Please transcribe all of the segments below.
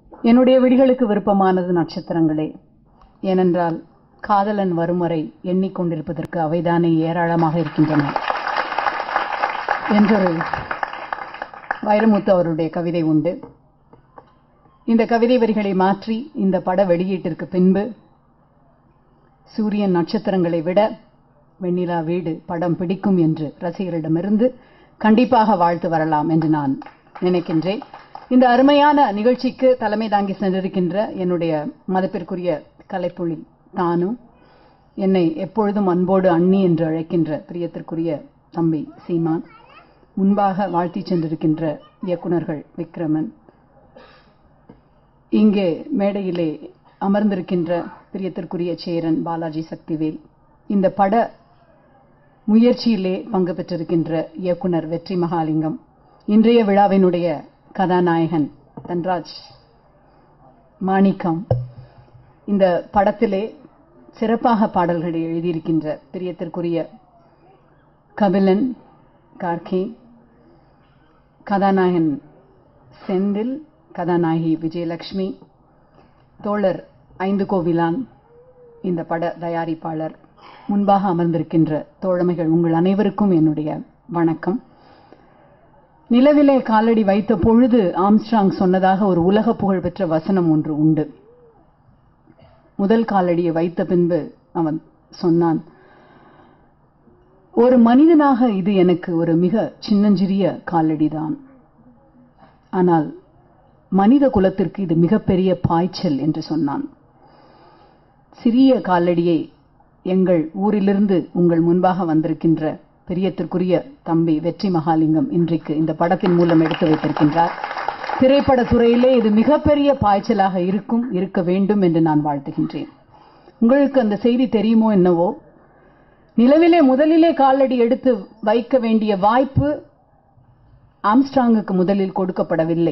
என்னுடைய விடிகளுக்கு விருப்பமானது நட்சத்திரங்களே ஏனென்றால் காதலன் வரும் வரை எண்ணிக்கொண்டிருப்பதற்கு அவைதானே ஏராளமாக இருக்கின்றன என்றொரு வைரமுத்து அவருடைய கவிதை உண்டு இந்த கவிதை வரிகளை மாற்றி இந்த பட வெளியீட்டிற்கு பின்பு சூரியன் நட்சத்திரங்களை விட வெண்ணிலா வீடு படம் பிடிக்கும் என்று ரசிகரிடமிருந்து கண்டிப்பாக வாழ்த்து வரலாம் என்று நான் நினைக்கின்றேன் இந்த அருமையான நிகழ்ச்சிக்கு தலைமை தாங்கி சென்றிருக்கின்ற என்னுடைய மதிப்பிற்குரிய கலைப்புலி தானு என்னை எப்பொழுதும் அன்போடு அண்ணி என்று அழைக்கின்ற பிரியத்திற்குரிய தம்பி சீமான் முன்பாக வாழ்த்தி சென்றிருக்கின்ற இயக்குனர்கள் விக்ரமன் இங்கே மேடையிலே அமர்ந்திருக்கின்ற பிரியத்திற்குரிய சேரன் பாலாஜி சக்திவேல் இந்த பட முயற்சியிலே பங்கு பெற்றிருக்கின்ற இயக்குனர் வெற்றி மகாலிங்கம் இன்றைய விழாவினுடைய கதாநாயகன் தன்ராஜ் மாணிக்கம் இந்த படத்திலே சிறப்பாக பாடல்களை எழுதியிருக்கின்ற பிரியத்திற்குரிய கபிலன் கார்கே கதாநாயகன் செந்தில் கதாநாயகி விஜயலட்சுமி தோழர் ஐந்து கோவிலான் இந்த பட தயாரிப்பாளர் முன்பாக அமர்ந்திருக்கின்ற தோழமைகள் உங்கள் அனைவருக்கும் என்னுடைய வணக்கம் நிலவிலே காலடி வைத்த பொழுது ஆம்ஸ்ட்ராங் சொன்னதாக ஒரு உலக புகழ்பெற்ற வசனம் ஒன்று உண்டு முதல் காலடியை வைத்த பின்பு அவன் சொன்னான் ஒரு மனிதனாக இது எனக்கு ஒரு மிக சின்னஞ்சிறிய காலடிதான் ஆனால் மனித குலத்திற்கு இது மிகப்பெரிய பாய்ச்சல் என்று சொன்னான் சிறிய காலடியை எங்கள் ஊரிலிருந்து உங்கள் முன்பாக வந்திருக்கின்ற பெரியத்திற்குரிய தம்பி வெற்றி மகாலிங்கம் இன்றைக்கு இந்த படத்தின் மூலம் எடுத்து வைத்திருக்கின்றார் திரைப்பட துறையிலே இது மிகப்பெரிய பாய்ச்சலாக இருக்கும் இருக்க வேண்டும் என்று நான் வாழ்த்துகின்றேன் உங்களுக்கு அந்த செய்தி தெரியுமோ என்னவோ நிலவிலே முதலிலே காலடி எடுத்து வைக்க வேண்டிய வாய்ப்பு ஆம்ஸ்ட்ராங்குக்கு முதலில் கொடுக்கப்படவில்லை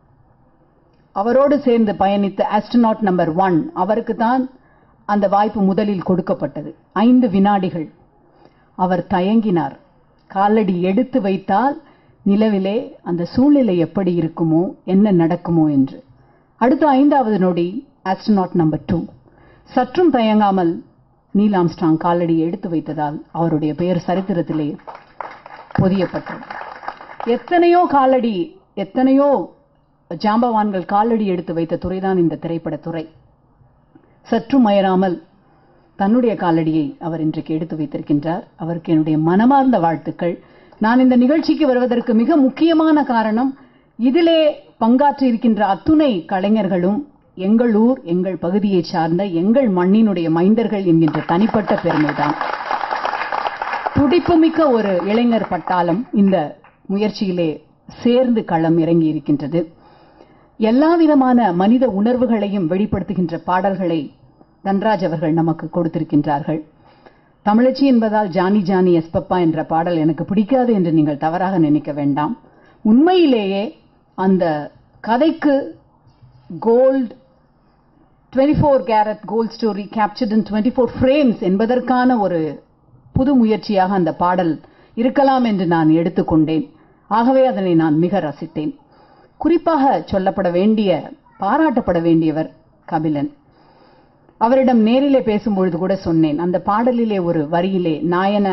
அவரோடு சேர்ந்து பயணித்த ஆஸ்ட்ரோநாட் நம்பர் ஒன் அவருக்கு தான் அந்த வாய்ப்பு முதலில் கொடுக்கப்பட்டது ஐந்து வினாடிகள் அவர் தயங்கினார் காலடி எடுத்து வைத்தால் நிலவிலே அந்த சூழ்நிலை எப்படி இருக்குமோ என்ன நடக்குமோ என்று அடுத்த ஐந்தாவது நொடி ஆஸ்ட்ரோநாட் நம்பர் டூ சற்றும் தயங்காமல் நீல் ஆம்ஸ்ட்ராங் காலடி எடுத்து வைத்ததால் அவருடைய பெயர் சரித்திரத்திலே பொதியப்பட்டது எத்தனையோ காலடி எத்தனையோ ஜாம்பவான்கள் காலடி எடுத்து வைத்த துறைதான் இந்த திரைப்பட துறை சற்றும் அயராமல் தன்னுடைய காலடியை அவர் இன்றைக்கு எடுத்து வைத்திருக்கின்றார் அவருக்கு என்னுடைய மனமார்ந்த வாழ்த்துக்கள் நான் இந்த நிகழ்ச்சிக்கு வருவதற்கு மிக முக்கியமான காரணம் இதிலே பங்காற்றி இருக்கின்ற அத்துணை கலைஞர்களும் எங்கள் ஊர் எங்கள் பகுதியை சார்ந்த எங்கள் மண்ணினுடைய மைந்தர்கள் என்கின்ற தனிப்பட்ட பெருமைதான் துடிப்புமிக்க ஒரு இளைஞர் பட்டாளம் இந்த முயற்சியிலே சேர்ந்து களம் இறங்கி இருக்கின்றது எல்லா விதமான மனித உணர்வுகளையும் வெளிப்படுத்துகின்ற பாடல்களை தன்ராஜ் அவர்கள் நமக்கு கொடுத்திருக்கின்றார்கள் தமிழச்சி என்பதால் ஜானி ஜானி எஸ்பப்பா என்ற பாடல் எனக்கு பிடிக்காது என்று நீங்கள் தவறாக நினைக்க வேண்டாம் உண்மையிலேயே அந்த கதைக்கு gold twenty four carat gold story captured in twenty four frames என்பதற்கான ஒரு புது முயற்சியாக அந்த பாடல் இருக்கலாம் என்று நான் எடுத்துக்கொண்டேன் ஆகவே அதனை நான் மிக ரசித்தேன் குறிப்பாக சொல்லப்பட வேண்டிய பாராட்டப்பட வேண்டியவர் கபிலன் அவரிடம் நேரிலே பேசும்பொழுது கூட சொன்னேன் அந்த பாடலிலே ஒரு வரியிலே நாயன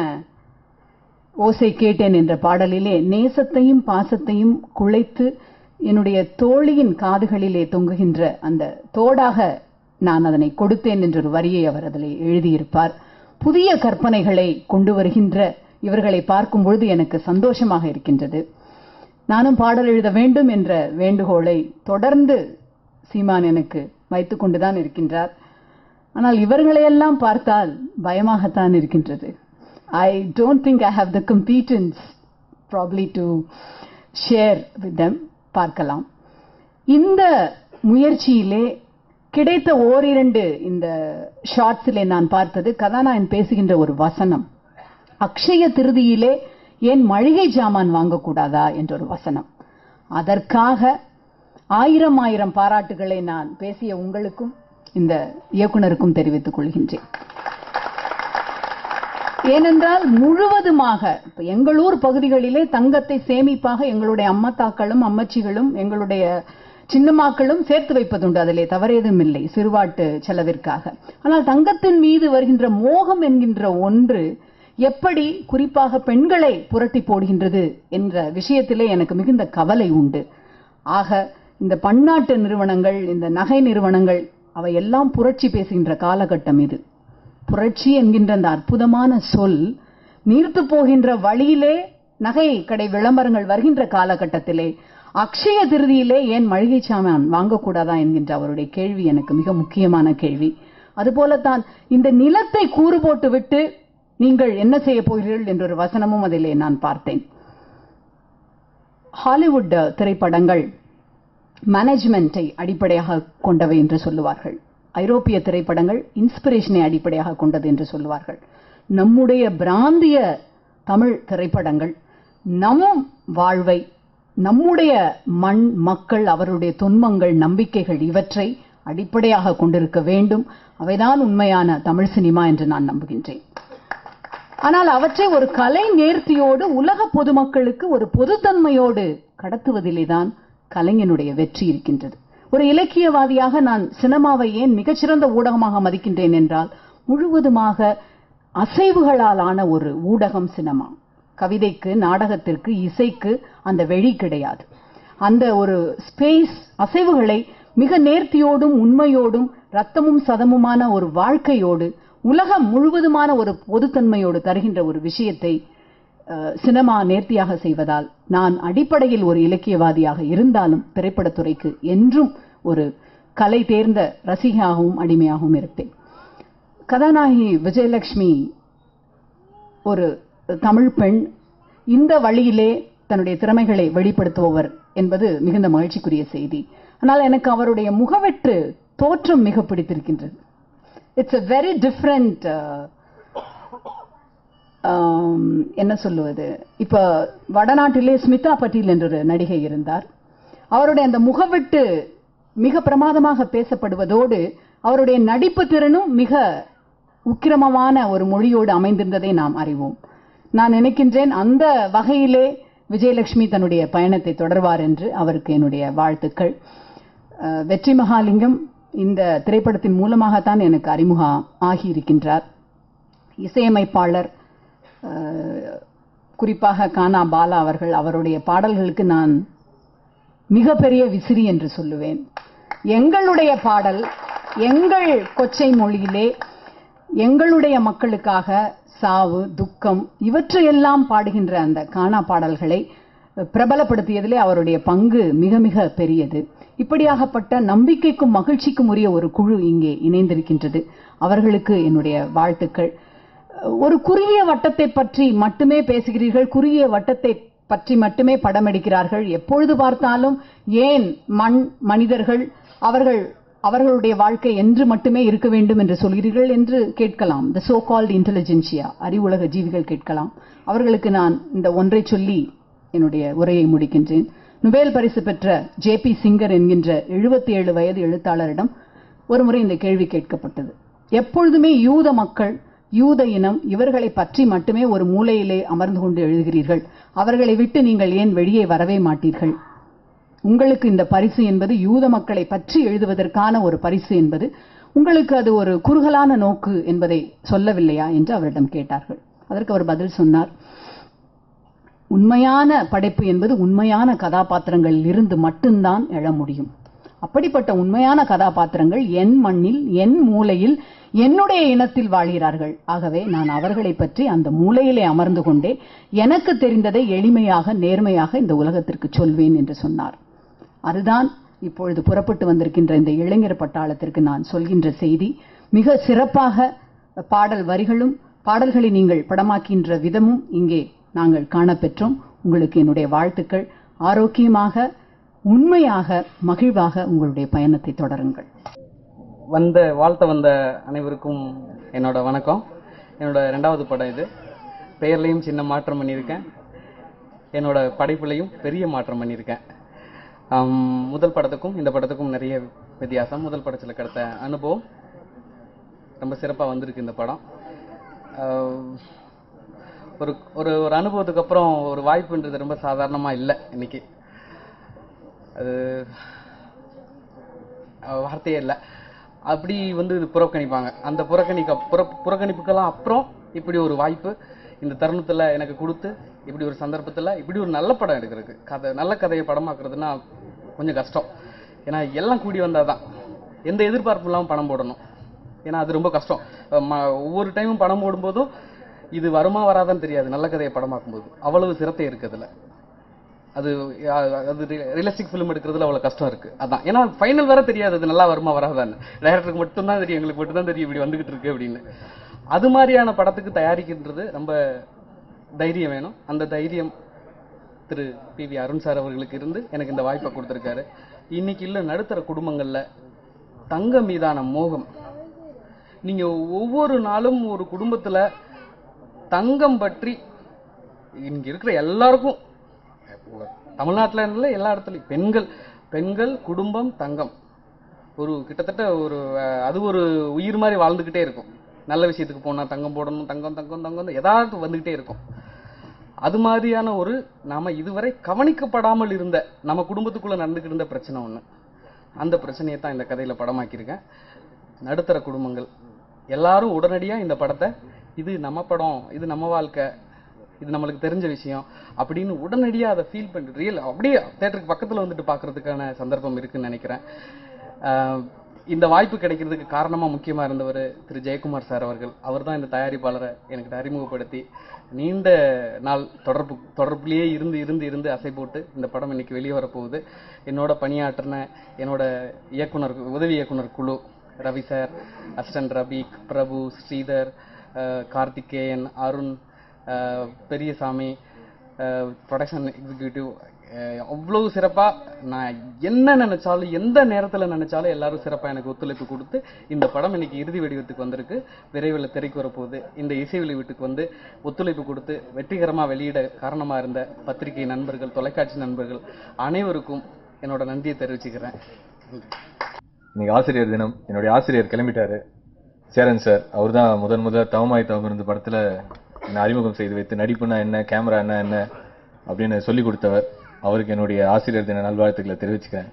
ஓசை கேட்டேன் என்ற பாடலிலே நேசத்தையும் பாசத்தையும் குழைத்து என்னுடைய தோழியின் காதுகளிலே தொங்குகின்ற அந்த தோடாக நான் அதனை கொடுத்தேன் என்ற ஒரு வரியை அவர் அதில் எழுதியிருப்பார் புதிய கற்பனைகளை கொண்டு வருகின்ற இவர்களை பார்க்கும் பொழுது எனக்கு சந்தோஷமாக இருக்கின்றது நானும் பாடல் எழுத வேண்டும் என்ற வேண்டுகோளை தொடர்ந்து சீமான் எனக்கு வைத்துக் கொண்டுதான் இருக்கின்றார் ஆனால் இவர்களையெல்லாம் பார்த்தால் பயமாகத்தான் இருக்கின்றது I don't think I have the competence probably to share with them பார்க்கலாம் இந்த முயற்சியிலே கிடைத்த ஓரிரண்டு இந்த ஷார்ட்ஸிலே நான் பார்த்தது கதாநாயகன் பேசுகின்ற ஒரு வசனம் அக்ஷய திருதியிலே ஏன் மளிகை ஜாமான் வாங்கக்கூடாதா என்ற ஒரு வசனம் அதற்காக ஆயிரம் ஆயிரம் பாராட்டுகளை நான் பேசிய உங்களுக்கும் இந்த இயக்குனருக்கும் தெரிவித்துக் கொள்கின்றேன் ஏனென்றால் முழுவதுமாக இப்ப எங்களூர் பகுதிகளிலே தங்கத்தை சேமிப்பாக எங்களுடைய அம்மத்தாக்களும் அம்மச்சிகளும் எங்களுடைய சின்னமாக்களும் சேர்த்து வைப்பதுண்டு அதிலே தவறேதும் இல்லை சிறுவாட்டு செலவிற்காக ஆனால் தங்கத்தின் மீது வருகின்ற மோகம் என்கின்ற ஒன்று எப்படி குறிப்பாக பெண்களை புரட்டி போடுகின்றது என்ற விஷயத்திலே எனக்கு மிகுந்த கவலை உண்டு ஆக இந்த பன்னாட்டு நிறுவனங்கள் இந்த நகை நிறுவனங்கள் அவை எல்லாம் புரட்சி பேசுகின்ற காலகட்டம் இது புரட்சி என்கின்ற அந்த அற்புதமான சொல் நீர்த்து போகின்ற வழியிலே நகை கடை விளம்பரங்கள் வருகின்ற காலகட்டத்திலே அக்ஷய திருதியிலே ஏன் மளிகை சாமான் வாங்கக்கூடாதா என்கின்ற அவருடைய கேள்வி எனக்கு மிக முக்கியமான கேள்வி அதுபோலத்தான் இந்த நிலத்தை கூறு போட்டு விட்டு நீங்கள் என்ன செய்ய போகிறீர்கள் என்ற ஒரு வசனமும் அதிலே நான் பார்த்தேன் ஹாலிவுட் திரைப்படங்கள் மேனேஜ்மெண்ட்டை அடிப்படையாக கொண்டவை என்று சொல்லுவார்கள் ஐரோப்பிய திரைப்படங்கள் இன்ஸ்பிரேஷனை அடிப்படையாக கொண்டது என்று சொல்லுவார்கள் நம்முடைய பிராந்திய தமிழ் திரைப்படங்கள் நம் வாழ்வை நம்முடைய மண் மக்கள் அவருடைய துன்பங்கள் நம்பிக்கைகள் இவற்றை அடிப்படையாக கொண்டிருக்க வேண்டும் அவைதான் உண்மையான தமிழ் சினிமா என்று நான் நம்புகின்றேன் ஆனால் அவற்றை ஒரு கலை நேர்த்தியோடு உலக பொதுமக்களுக்கு ஒரு பொதுத்தன்மையோடு கடத்துவதிலே தான் கலைஞனுடைய வெற்றி இருக்கின்றது ஒரு இலக்கியவாதியாக நான் சினிமாவை ஏன் மிகச்சிறந்த ஊடகமாக மதிக்கின்றேன் என்றால் முழுவதுமாக அசைவுகளால் ஆன ஒரு ஊடகம் சினிமா கவிதைக்கு நாடகத்திற்கு இசைக்கு அந்த வெளி கிடையாது அந்த ஒரு ஸ்பேஸ் அசைவுகளை மிக நேர்த்தியோடும் உண்மையோடும் ரத்தமும் சதமுமான ஒரு வாழ்க்கையோடு உலகம் முழுவதுமான ஒரு பொதுத்தன்மையோடு தருகின்ற ஒரு விஷயத்தை அஹ், சினிமா நேர்த்தியாக செய்வதால் நான் அடிப்படையில் ஒரு இலக்கியவாதியாக இருந்தாலும் திரைப்படத்துறைக்கு என்றும் ஒரு கலை தேர்ந்த ரசிகையாகவும் அடிமையாகவும் இருப்பேன் கதாநாயகி விஜயலட்சுமி ஒரு தமிழ் பெண் இந்த வழியிலே தன்னுடைய திறமைகளை வெளிப்படுத்துபவர் என்பது மிகுந்த மகிழ்ச்சிக்குரிய செய்தி ஆனால் எனக்கு அவருடைய முகவெட்டு தோற்றம் மிக பிடித்திருக்கின்றது இட்ஸ் a வெரி டிஃப்ரெண்ட் என்ன சொல்லுவது இப்ப வடநாட்டிலே ஸ்மிதா பட்டீல் என்ற ஒரு நடிகை இருந்தார் அவருடைய அந்த முகவெட்டு மிக பிரமாதமாக பேசப்படுவதோடு அவருடைய நடிப்பு திறனும் மிக உக்கிரமமான ஒரு மொழியோடு அமைந்திருந்ததை நாம் அறிவோம் நான் நினைக்கின்றேன் அந்த வகையிலே விஜயலட்சுமி தன்னுடைய பயணத்தை தொடர்வார் என்று அவருக்கு என்னுடைய வாழ்த்துக்கள் அஹ், வெற்றி மகாலிங்கம் இந்த திரைப்படத்தின் மூலமாகத்தான் எனக்கு அறிமுகம் ஆகியிருக்கின்றார் இசையமைப்பாளர் அஹ், குறிப்பாக கானா பாலா அவர்கள் அவருடைய பாடல்களுக்கு நான் மிகப்பெரிய விசிறி என்று சொல்லுவேன் எங்களுடைய பாடல் எங்கள் கொச்சை மொழியிலே எங்களுடைய மக்களுக்காக சாவு துக்கம் இவற்றையெல்லாம் பாடுகின்ற அந்த கானா பாடல்களை பிரபலப்படுத்தியதிலே அவருடைய பங்கு மிக மிக பெரியது இப்படியாகப்பட்ட நம்பிக்கைக்கும் மகிழ்ச்சிக்கும் உரிய ஒரு குழு இங்கே இணைந்திருக்கின்றது அவர்களுக்கு என்னுடைய வாழ்த்துக்கள் ஒரு குறுகிய வட்டத்தை பற்றி மட்டுமே பேசுகிறீர்கள் குறுகிய வட்டத்தை பற்றி மட்டுமே படம் எடுக்கிறார்கள் எப்பொழுது பார்த்தாலும் ஏன் மண் மனிதர்கள் அவர்கள் அவர்களுடைய வாழ்க்கை என்று மட்டுமே இருக்க வேண்டும் என்று சொல்கிறீர்கள் என்று கேட்கலாம் த சோ கால்டு இன்டெலிஜென்சியா அறிவுலக ஜீவிகள் கேட்கலாம் அவர்களுக்கு நான் இந்த ஒன்றை சொல்லி என்னுடைய உரையை முடிக்கின்றேன் நொபேல் பரிசு பெற்ற ஜே பி சிங்கர் என்கின்ற 77 ஏழு வயது எழுத்தாளரிடம் ஒருமுறை இந்த கேள்வி கேட்கப்பட்டது எப்பொழுதுமே யூத மக்கள் யூத இனம் இவர்களை பற்றி மட்டுமே ஒரு மூலையிலே அமர்ந்து கொண்டு எழுதுகிறீர்கள் அவர்களை விட்டு நீங்கள் ஏன் வெளியே வரவே மாட்டீர்கள் உங்களுக்கு இந்த பரிசு என்பது யூத மக்களை பற்றி எழுதுவதற்கான ஒரு பரிசு என்பது உங்களுக்கு அது ஒரு குறுகலான நோக்கு என்பதை சொல்லவில்லையா என்று அவரிடம் கேட்டார்கள் அதற்கு அவர் பதில் சொன்னார் உண்மையான படைப்பு என்பது உண்மையான கதாபாத்திரங்களில் இருந்து மட்டும்தான் எழ முடியும் அப்படிப்பட்ட உண்மையான கதாபாத்திரங்கள் என் மண்ணில் என் மூலையில் என்னுடைய இனத்தில் வாழ்கிறார்கள் ஆகவே நான் அவர்களை பற்றி அந்த மூலையிலே அமர்ந்து கொண்டே எனக்கு தெரிந்ததை எளிமையாக நேர்மையாக இந்த உலகத்திற்கு சொல்வேன் என்று சொன்னார் அதுதான் இப்பொழுது புறப்பட்டு வந்திருக்கின்ற இந்த இளைஞர் பட்டாளத்திற்கு நான் சொல்கின்ற செய்தி மிக சிறப்பாக பாடல் வரிகளும் பாடல்களை நீங்கள் படமாக்கின்ற விதமும் இங்கே நாங்கள் காணப்பெற்றோம் உங்களுக்கு என்னுடைய வாழ்த்துக்கள் ஆரோக்கியமாக உண்மையாக மகிழ்வாக உங்களுடைய பயணத்தை தொடருங்கள் வந்த வாழ்த்த வந்த அனைவருக்கும் என்னோட வணக்கம் என்னோட ரெண்டாவது படம் இது பெயர்லையும் சின்ன மாற்றம் பண்ணியிருக்கேன் என்னோட படைப்புலையும் பெரிய மாற்றம் பண்ணியிருக்கேன் ஆம், முதல் படத்துக்கும் இந்த படத்துக்கும் நிறைய வித்தியாசம் முதல் படத்தில் கிடைத்த அனுபவம் ரொம்ப சிறப்பாக வந்திருக்கு இந்த படம் ஆஹ், ஒரு ஒரு ஒரு அனுபவத்துக்கு அப்புறம் ஒரு வாய்ப்புன்றது ரொம்ப சாதாரணமாக இல்லை இன்னைக்கு அது அஹ் வார்த்தையே இல்லை அப்படி வந்து இது புறக்கணிப்பாங்க அந்த புறக்கணிக்க புற புறக்கணிப்புக்கெல்லாம் அப்புறம் இப்படி ஒரு வாய்ப்பு இந்த தருணத்துல எனக்கு கொடுத்து இப்படி ஒரு சந்தர்ப்பத்துல இப்படி ஒரு நல்ல படம் எடுக்கிறதுக்கு கதை நல்ல கதையை படமாக்குறதுன்னா கொஞ்சம் கஷ்டம் ஏன்னா எல்லாம் கூடி வந்தாதான் எந்த எதிர்பார்ப்பும் இல்லாமல் பணம் போடணும் ஏன்னா அது ரொம்ப கஷ்டம் அஹ் ம- ஒவ்வொரு டைமும் படம் போடும்போதும் இது வருமா வராதான்னு தெரியாது நல்ல கதையை படமாக்கும்போது அவ்வளவு சிரத்தை இருக்கு அதுல அது அஹ், அது ரியலிஸ்டிக் ஃபிலிம் எடுக்கிறதுல அவ்வளவு கஷ்டம் இருக்கு அதான் ஏன்னா ஃபைனல் வர தெரியாது அது நல்லா வருமா வராதான்னு டைரக்டருக்கு மட்டும் தான் தெரியும் எங்களுக்கு மட்டும் தான் தெரியும் இப்படி வந்துகிட்டு இருக்கு அப்படின்னு அது மாதிரியான படத்துக்கு தயாரிக்கின்றது ரொம்ப தைரியம் வேணும் அந்த தைரியம் திரு பி வி அருண் சார் அவர்களுக்கு இருந்து எனக்கு இந்த வாய்ப்பை கொடுத்துருக்காரு இன்னைக்கு இல்ல நடுத்தர குடும்பங்கள்ல தங்கம் மீதான மோகம் நீங்க ஒவ்வொரு நாளும் ஒரு குடும்பத்துல தங்கம் பற்றி இங்க இருக்கிற எல்லாருக்கும் தமிழ்நாட்டுல இல்ல எல்லா இடத்துலயும் பெண்கள் பெண்கள் குடும்பம் தங்கம் ஒரு கிட்டத்தட்ட ஒரு அஹ், அது ஒரு உயிர் மாதிரி வாழ்ந்துகிட்டே இருக்கும் நல்ல விஷயத்துக்கு போனா தங்கம் போடணும் தங்கம் தங்கம் தங்கம் ஏதாவது வந்துகிட்டே இருக்கும் அது மாதிரியான ஒரு நாம இதுவரை கவனிக்கப்படாமல் இருந்த நம்ம குடும்பத்துக்குள்ள நடந்துக்கிட்டு இருந்த பிரச்சனை ஒண்ணு அந்த பிரச்சனையை தான் இந்த கதையில படமாக்கியிருக்கேன் நடுத்தர குடும்பங்கள் எல்லாரும் உடனடியா இந்த படத்தை இது நம்ம படம் இது நம்ம வாழ்க்கை இது நம்மளுக்கு தெரிஞ்ச விஷயம் அப்படின்னு உடனடியா அதை ஃபீல் பண்ணி ரியல் அப்படியே தேட்டருக்கு பக்கத்துல வந்துட்டு பார்க்கிறதுக்கான சந்தர்ப்பம் இருக்குன்னு நினைக்கிறேன் ஆஹ் இந்த வாய்ப்பு கிடைக்கிறதுக்கு காரணமா முக்கியமா இருந்தவர் திரு ஜெயக்குமார் சார் அவர்கள் அவர் தான் இந்த தயாரிப்பாளரை எனக்கு அறிமுகப்படுத்தி நீண்ட நாள் தொடர்பு தொடர்புலயே இருந்து இருந்து இருந்து அசை போட்டு இந்த படம் இன்னைக்கு வெளியே வரப்போகுது என்னோட பணியாற்றின என்னோட இயக்குனர் உதவி இயக்குனர் குழு ரவி சார் அசிஸ்டன்ட் ரபீக் பிரபு ஸ்ரீதர் அஹ் கார்த்திகேயன் அருண் அஹ் பெரியசாமி ப்ரொடக்ஷன் எக்ஸிக்யூட்டிவ் அவ்வளவு சிறப்பா நான் என்ன நினைச்சாலும் எந்த நேரத்துல நினைச்சாலும் எல்லாரும் சிறப்பா எனக்கு ஒத்துழைப்பு கொடுத்து இந்த படம் இன்னைக்கு இறுதி வடிவத்துக்கு வந்திருக்கு விரைவில் திரைக்கு வரப்போகுது இந்த இசை வெளியீட்டுக்கு வந்து ஒத்துழைப்பு கொடுத்து வெற்றிகரமா வெளியிட காரணமா இருந்த பத்திரிகை நண்பர்கள் தொலைக்காட்சி நண்பர்கள் அனைவருக்கும் என்னோட நன்றியை தெரிவிச்சுக்கிறேன் நன்றி இன்னைக்கு ஆசிரியர் தினம் என்னுடைய ஆசிரியர் கிளம்பிட்டாரு சேரன் சார் அவர் தான் முதன் முதல் தவமாய் தவம் இருந்த படத்துல என்னை அறிமுகம் செய்து வைத்து நடிப்புனா என்ன கேமரா என்ன என்ன அப்படின்னு சொல்லி கொடுத்தவர் அவருக்கு என்னுடைய ஆசிரியர் தின நல்வாழ்த்துக்களை தெரிவிச்சுக்கிறேன்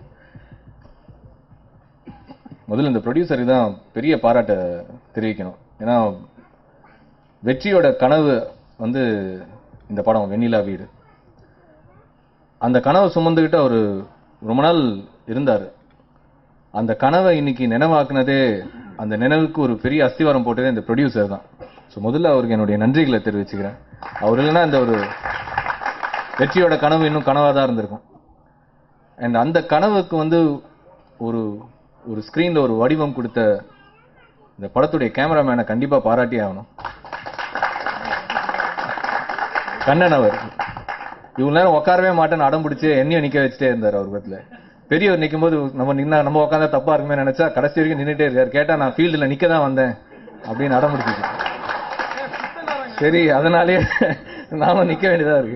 முதல்ல இந்த ப்ரொடியூசருக்கு தான் பெரிய பாராட்ட தெரிவிக்கணும் ஏன்னா வெற்றியோட கனவு வந்து இந்த படம் வெண்ணிலா வீடு அந்த கனவை சுமந்துக்கிட்டு அவர் ரொம்ப நாள் இருந்தார் அந்த கனவை இன்னைக்கு நினைவாக்குனதே அந்த நினைவுக்கு ஒரு பெரிய அஸ்திவாரம் போட்டதே இந்த ப்ரொடியூசர் தான் ஸோ முதல்ல அவருக்கு என்னுடைய நன்றிகளை தெரிவிச்சுக்கிறேன் அவர் இல்லைன்னா இந்த ஒரு வெற்றியோட கனவு இன்னும் கனவாக தான் இருந்திருக்கும் அண்ட் அந்த கனவுக்கு வந்து ஒரு ஒரு ஸ்க்ரீன்ல ஒரு வடிவம் கொடுத்த இந்த படத்துடைய கேமராமேனை கண்டிப்பா பாராட்டி ஆகணும் கண்ணன் அவர் இவ்வளவு நேரம் உட்காரவே மாட்டேன்னு அடம் பிடிச்சு என்னையும் நிக்க வச்சுட்டே இருந்தார் அவர் பக்கத்துல பெரியவர் நிக்கும் போது நம்ம நின்னா நம்ம உட்காந்தா தப்பா இருக்குமே நினைச்சா கடைசி வரைக்கும் நின்னுட்டே இருக்காரு கேட்டா நான் ஃபீல்டுல நிக்க தான் வந்தேன் அப்படின்னு அடம் பிடிச்சிட்டு சரி அதனாலேயே நாம நிக்க வேண்டியதா இருக்கு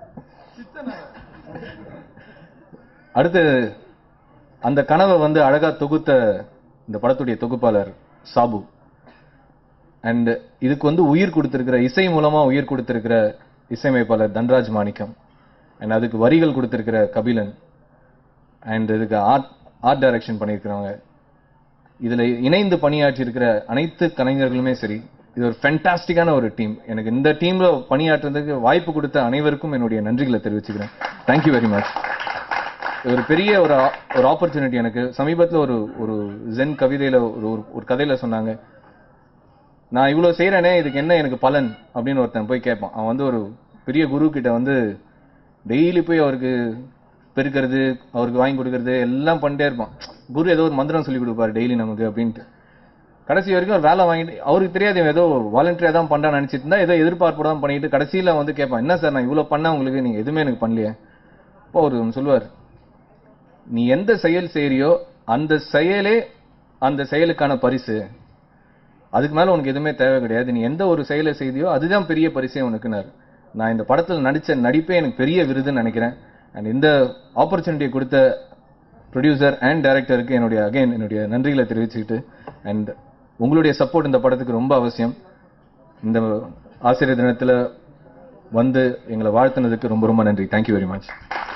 அடுத்து அந்த கனவை வந்து அழகா தொகுத்த இந்த படத்துடைய தொகுப்பாளர் சாபு அண்ட் இதுக்கு வந்து உயிர் கொடுத்திருக்கிற இசை மூலமா உயிர் கொடுத்திருக்கிற இசையமைப்பாளர் தன்ராஜ் மாணிக்கம் அண்ட் அதுக்கு வரிகள் கொடுத்திருக்கிற கபிலன் அண்ட் இதுக்கு ஆர்ட் ஆர்ட் டைரக்ஷன் பண்ணியிருக்கிறவங்க இதுல இணைந்து பணியாற்றி இருக்கிற அனைத்து கலைஞர்களுமே சரி இது ஒரு ஃபென்டாஸ்டிக்கான ஒரு டீம் எனக்கு இந்த டீம்ல பணியாற்றுறதுக்கு வாய்ப்பு கொடுத்த அனைவருக்கும் என்னுடைய நன்றிகளை தெரிவிச்சுக்கிறேன் தேங்க்யூ வெரி மச் இது ஒரு பெரிய ஒரு ஆ- ஒரு ஆப்பர்ச்சுனிட்டி எனக்கு சமீபத்துல ஒரு ஒரு ஜென் கவிதையில ஒரு ஒரு- ஒரு கதையில சொன்னாங்க நான் இவ்வளவு செய்யறேனே இதுக்கு என்ன எனக்கு பலன் அப்படின்னு ஒருத்தன் போய் கேட்பான் அவன் வந்து ஒரு பெரிய குரு கிட்ட வந்து டெய்லி போய் அவருக்கு பெருக்கிறது அவருக்கு வாங்கி கொடுக்கறது எல்லாம் பண்ணிட்டே இருப்பான் குரு ஏதோ ஒரு மந்திரம் சொல்லி கொடுப்பாரு டெய்லி நமக்கு அப்படின்ட்டு கடைசி வரைக்கும் ஒரு வேலை வாங்கிட்டு அவருக்கு தெரியாது இவன் ஏதோ வாலண்டியரா தான் பண்றான்னு நினைச்சிட்டு இருந்தா ஏதோ எதிர்பார்ப்பு தான் பண்ணிட்டு கடைசியில வந்து கேட்பான் என்ன சார் நான் இவ்வளவு பண்ண உங்களுக்கு நீங்க எதுவுமே எனக்கு பண்ணலையே அப்போ அவர் ஒண்ணு சொல்லுவார் நீ எந்த செயல் செய்யறியோ அந்த செயலே அந்த செயலுக்கான பரிசு அதுக்கு மேல உனக்கு எதுவுமே தேவை கிடையாது நீ எந்த ஒரு செயலை செய்தியோ அதுதான் பெரிய பரிசே உனக்குனாரு நான் இந்த படத்துல நடிச்ச நடிப்பே எனக்கு பெரிய விருதுன்னு நினைக்கிறேன் அண்ட் இந்த ஆப்பர்ச்சுனிட்டியை கொடுத்த ப்ரொடியூசர் அண்ட் டைரக்டருக்கு என்னுடைய அகைன் என்னுடைய நன்றிகளை தெரிவிச்சுக்கிட்டு அண்ட் உங்களுடைய சப்போர்ட் இந்த படத்துக்கு ரொம்ப அவசியம் இந்த ஆசிரியர் தினத்துல வந்து எங்களை வாழ்த்துனதுக்கு ரொம்ப ரொம்ப நன்றி தேங்க்யூ வெரி மச்